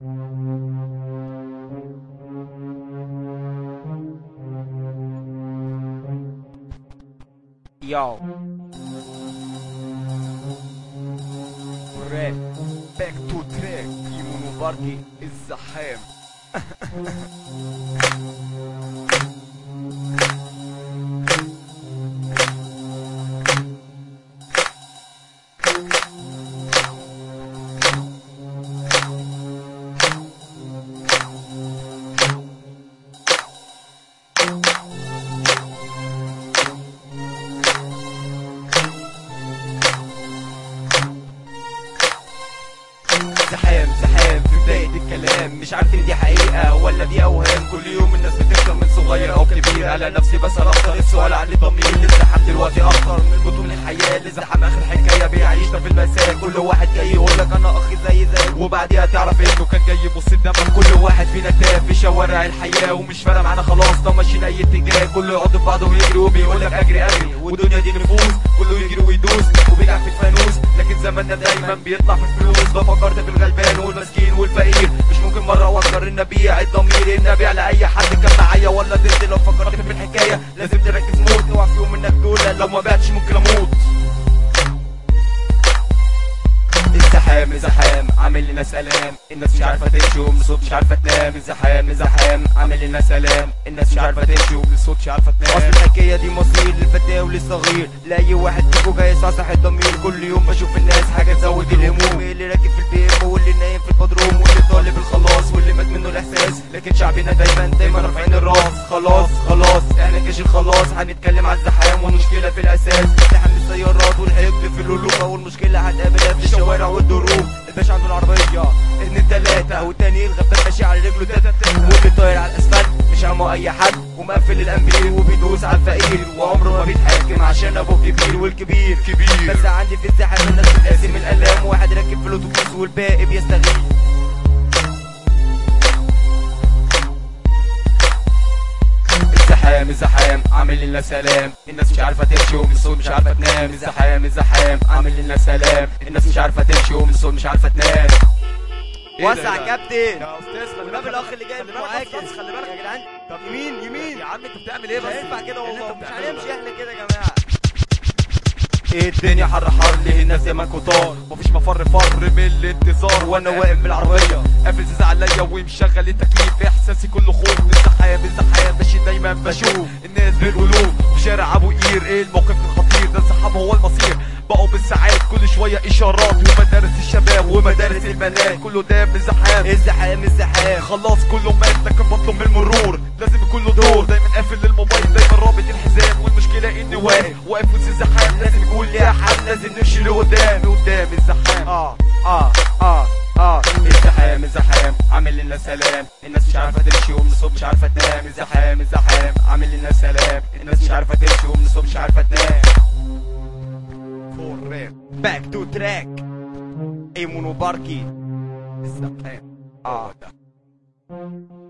Yo. Rap. Back to track. Imuno Barki الزحام. زحام زحام في بداية الكلام مش عارف ان دي حقيقة ولا دي اوهام كل يوم الناس بتكتر من صغير او كبير على نفسي بس اكتر السؤال عن الضمير الزحام دلوقتي اكتر من بطول الحياة الزحام اخر حكاية بيعيشنا في المأساة كل واحد جاي يقول لك انا اخي زي زيك وبعديها تعرف انه كان جاي يبص الدم كل واحد فينا تاه في شوارع الحياة ومش فارق معانا خلاص طب ماشيين اي اتجاه كله يقعد في بعضه ويجري وبيقول لك اجري اجري والدنيا دي نفوس كله يجري ويدوس وبيلعب في الفانوس لكن زماننا دايما بيطلع في الفلوس ده فكرت في الغلبان والمسكين والفقير مش ممكن مره افكر ان ابيع الضمير ان ابيع لاي حد كان معايا ولا ضد لو فكرت في الحكايه لازم تركز موت اوعى في يوم انك تقول لا، لو ما بعتش ممكن اموت الزحام الزحام عامل لنا سلام الناس مش عارفه تمشي ومن الصوت مش عارفه تنام الزحام الزحام عامل لنا سلام الناس مش عارفه تمشي ومن الصوت مش عارفه تنام اصل الحكايه دي مصير للفتاه وللصغير لاي واحد فيكم جاي يصحصح الضمير كل يوم بشوف الناس حاجه تزود الهموم اللي راكب في البي ام واللي نايم في البدروم واللي طالب الخلاص واللي مات منه الاحساس لكن شعبنا دايما دايما رافعين الراس خلاص خلاص احنا جيش الخلاص هنتكلم عن الزحام والمشكله في الاساس زحام السيارات والحقد في القلوب والمشكله هتقابلها في الشوارع والدروب الباشا عنده العربيه اتنين تلاته والتاني الغفال ماشي على رجله تاتا واللي طاير على الاسفلت مش همه اي حد ومقفل الانبير وبيدوس على الفقير وعمره ما بيتحاكم عشان ابوه كبير والكبير كبير بس عندي في الزحام الناس بتقاسم الالام واحد راكب في الاتوبيس والباقي بيستغيث الزحام الزحام عامل لنا سلام الناس مش عارفه تمشي ومن الصوت مش عارفه تنام الزحام الزحام عامل لنا سلام الناس مش عارفه تمشي ومن الصوت مش عارفه تنام وسع يا كابتن يا استاذ خلي والنبي بالك الاخ اللي جاي خلي من بالك معاكس بس خلي بالك يا جدعان طب يمين يمين يا عم انت بتعمل ايه مش بس هينفع كده اللي والله انت مش بتعمله هنمشي ده. احنا كده يا جماعه ايه الدنيا حر حر ليه الناس زي ما كتار مفيش مفر فر من الانتظار وانا واقف بالعربيه قافل زيزة عليا ومشغل التكييف احساسي كله خوف الزحام الزحام ماشي دايما بشوف الناس بالقلوب في شارع ابو قير ايه الموقف الخطير ده الزحام هو المصير بقوا بالساعات كل شويه اشارات ومدارس الشباب ومدارس البنات كله ده بالزحام الزحام الزحام خلاص كله مات لكن بطلب من المرور لازم يكون له دور دايما قافل للموبايل دايما رابط الحزام والمشكله اني واقف واقف وسط الزحام لازم يكون ليها حل لازم نمشي لقدام لقدام الزحام اه اه اه اه الزحام الزحام عامل لنا سلام الناس مش عارفه تمشي ومن الصوت مش عارفه تنام الزحام الزحام عامل لنا سلام الناس مش عارفه تمشي ومن الصوت مش عارفه تنام فور راب باك تو تراك ايمونو باركي الزحام اه